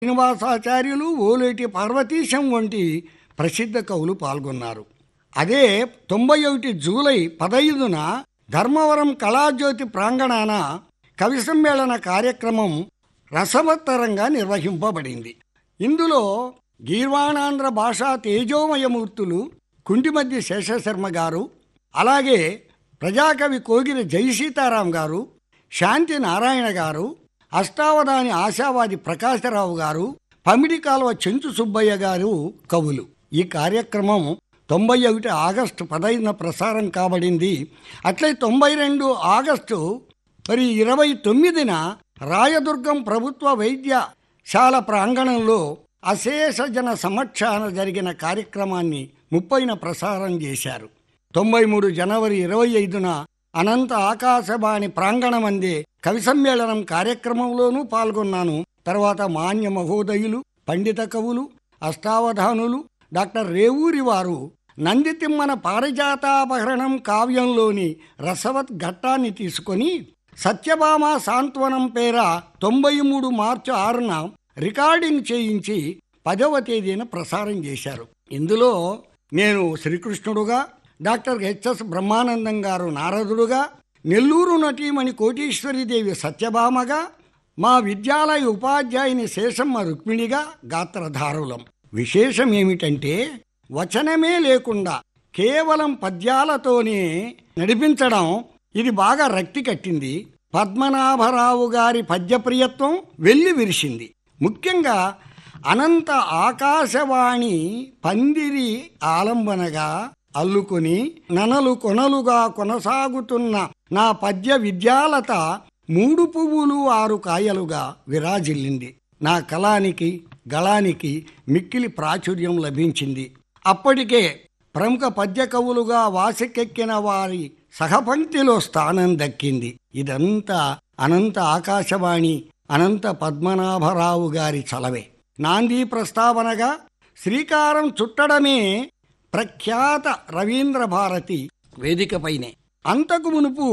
శ్రీనివాసాచార్యులు ఓలేటి పార్వతీశం వంటి ప్రసిద్ధ కవులు పాల్గొన్నారు అదే తొంభై ఒకటి జూలై పదైదున ధర్మవరం కళాజ్యోతి ప్రాంగణాన కవి సమ్మేళన కార్యక్రమం రసవత్తరంగా నిర్వహింపబడింది ఇందులో గీర్వాణాంధ్ర భాషా తేజోమయమూర్తులు కుంటిమద్ది శేషశర్మ గారు అలాగే ప్రజాకవి కోగిరి జయసీతారాం గారు శాంతి నారాయణ గారు అష్టావధాని ఆశావాది ప్రకాశరావు గారు పమిడి కాలువ చెంచు సుబ్బయ్య గారు కవులు ఈ కార్యక్రమం తొంభై ఒకటి ఆగస్టు పదహైదున ప్రసారం కాబడింది అట్లే తొంభై రెండు ఆగస్టు మరి ఇరవై తొమ్మిదిన రాయదుర్గం ప్రభుత్వ వైద్యశాల ప్రాంగణంలో అశేష జన సమక్షాన జరిగిన కార్యక్రమాన్ని ముప్పైన ప్రసారం చేశారు తొంభై మూడు జనవరి ఇరవై ఐదున అనంత ఆకాశవాణి ప్రాంగణమందే కవి సమ్మేళనం కార్యక్రమంలోనూ పాల్గొన్నాను తర్వాత మాన్య మహోదయులు పండిత కవులు అష్టావధానులు డాక్టర్ రేవూరి వారు నందితిమ్మన పారిజాతాపహరణం కావ్యంలోని రసవత్ ఘట్టాన్ని తీసుకొని సత్యభామ సాంత్వనం పేర తొంభై మూడు మార్చి ఆరున రికార్డింగ్ చేయించి పదవ తేదీన ప్రసారం చేశారు ఇందులో నేను శ్రీకృష్ణుడుగా డాక్టర్ హెచ్ఎస్ బ్రహ్మానందం గారు నారదుడుగా నెల్లూరు నటీమణి కోటీశ్వరీదేవి సత్యభామగా మా విద్యాలయ ఉపాధ్యాయుని శేషమ్మ రుక్మిణిగా గాత్రధారులం విశేషం ఏమిటంటే వచనమే లేకుండా కేవలం పద్యాలతోనే నడిపించడం ఇది బాగా రక్తి కట్టింది పద్మనాభరావు గారి పద్యప్రియత్వం వెల్లి విరిసింది ముఖ్యంగా అనంత ఆకాశవాణి పందిరి ఆలంబనగా అల్లుకొని ననలు కొనలుగా కొనసాగుతున్న నా పద్య విద్యాలత మూడు పువ్వులు ఆరు కాయలుగా విరాజిల్లింది నా కళానికి గళానికి మిక్కిలి ప్రాచుర్యం లభించింది అప్పటికే ప్రముఖ పద్య కవులుగా వాసికెక్కిన వారి సహపంక్తిలో స్థానం దక్కింది ఇదంతా అనంత ఆకాశవాణి అనంత పద్మనాభరావు గారి చలవే నాంది ప్రస్తావనగా శ్రీకారం చుట్టడమే ప్రఖ్యాత రవీంద్ర భారతి వేదికపైనే అంతకు మునుపు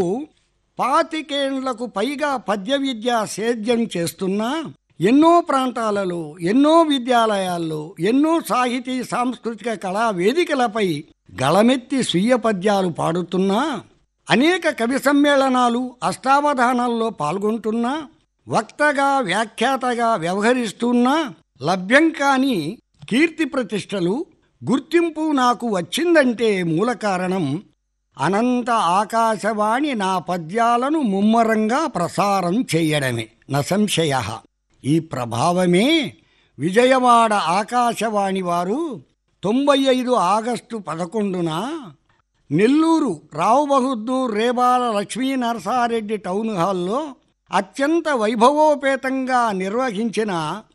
పాతికేండ్లకు పైగా పద్య విద్య సేద్యం చేస్తున్నా ఎన్నో ప్రాంతాలలో ఎన్నో విద్యాలయాల్లో ఎన్నో సాహితీ సాంస్కృతిక కళా వేదికలపై గళమెత్తి స్వీయ పద్యాలు పాడుతున్నా అనేక కవి సమ్మేళనాలు అష్టావధానాల్లో పాల్గొంటున్నా వక్తగా వ్యాఖ్యాతగా వ్యవహరిస్తున్నా లభ్యం కాని కీర్తి ప్రతిష్టలు గుర్తింపు నాకు వచ్చిందంటే మూల కారణం అనంత ఆకాశవాణి నా పద్యాలను ముమ్మరంగా ప్రసారం చేయడమే నసంశయ ఈ ప్రభావమే విజయవాడ ఆకాశవాణి వారు తొంభై ఐదు ఆగస్టు పదకొండున నెల్లూరు రావు బహదూర్ రేబాల లక్ష్మీ నరసారెడ్డి టౌన్ హాల్లో అత్యంత వైభవోపేతంగా నిర్వహించిన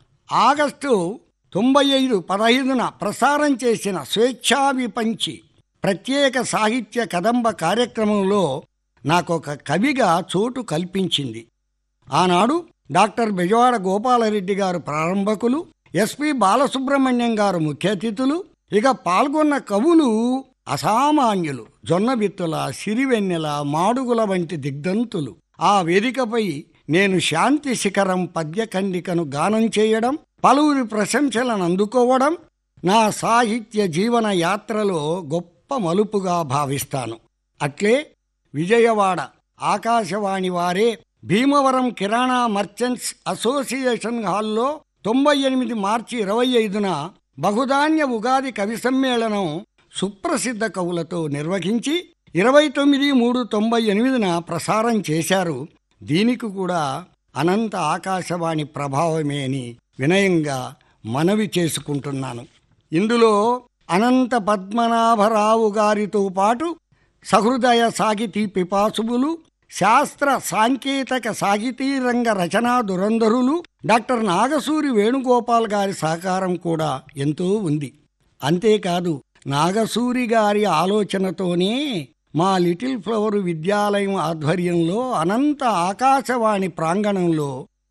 ఆగస్టు తొంభై ఐదు పదహైదున ప్రసారం చేసిన స్వేచ్ఛా విపంచి ప్రత్యేక సాహిత్య కదంబ కార్యక్రమంలో నాకొక కవిగా చోటు కల్పించింది ఆనాడు డాక్టర్ బెజవాడ గోపాలరెడ్డి గారు ప్రారంభకులు ఎస్పి బాలసుబ్రహ్మణ్యం గారు ముఖ్య అతిథులు ఇక పాల్గొన్న కవులు అసామాన్యులు జొన్నబిత్తుల సిరివెన్నెల మాడుగుల వంటి దిగ్ధంతులు ఆ వేదికపై నేను శాంతి శిఖరం పద్యఖండికను గానం చేయడం పలువురి ప్రశంసలను అందుకోవడం నా సాహిత్య జీవన యాత్రలో గొప్ప మలుపుగా భావిస్తాను అట్లే విజయవాడ ఆకాశవాణి వారే భీమవరం కిరాణా మర్చెంట్స్ అసోసియేషన్ హాల్లో తొంభై ఎనిమిది మార్చి ఇరవై ఐదున బహుధాన్య ఉగాది కవి సమ్మేళనం సుప్రసిద్ధ కవులతో నిర్వహించి ఇరవై తొమ్మిది మూడు తొంభై ఎనిమిదిన ప్రసారం చేశారు దీనికి కూడా అనంత ఆకాశవాణి ప్రభావమే అని వినయంగా మనవి చేసుకుంటున్నాను ఇందులో అనంత పద్మనాభరావు గారితో పాటు సహృదయ సాహితీ పిపాసువులు శాస్త్ర సాంకేతిక సాహితీ రంగ రచనా దురంధరులు డాక్టర్ నాగసూరి వేణుగోపాల్ గారి సహకారం కూడా ఎంతో ఉంది అంతేకాదు నాగసూరి గారి ఆలోచనతోనే మా లిటిల్ ఫ్లవర్ విద్యాలయం ఆధ్వర్యంలో అనంత ఆకాశవాణి ప్రాంగణంలో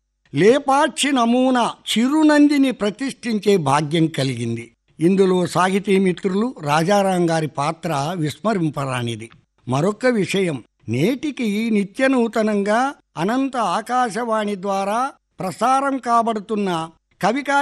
లేపాక్షి నమూనా చిరునందిని ప్రతిష్ఠించే భాగ్యం కలిగింది ఇందులో సాహితీ మిత్రులు రాజారాం గారి పాత్ర విస్మరింపరానిది మరొక విషయం నేటికి నిత్య నూతనంగా అనంత ఆకాశవాణి ద్వారా ప్రసారం కాబడుతున్న కవికా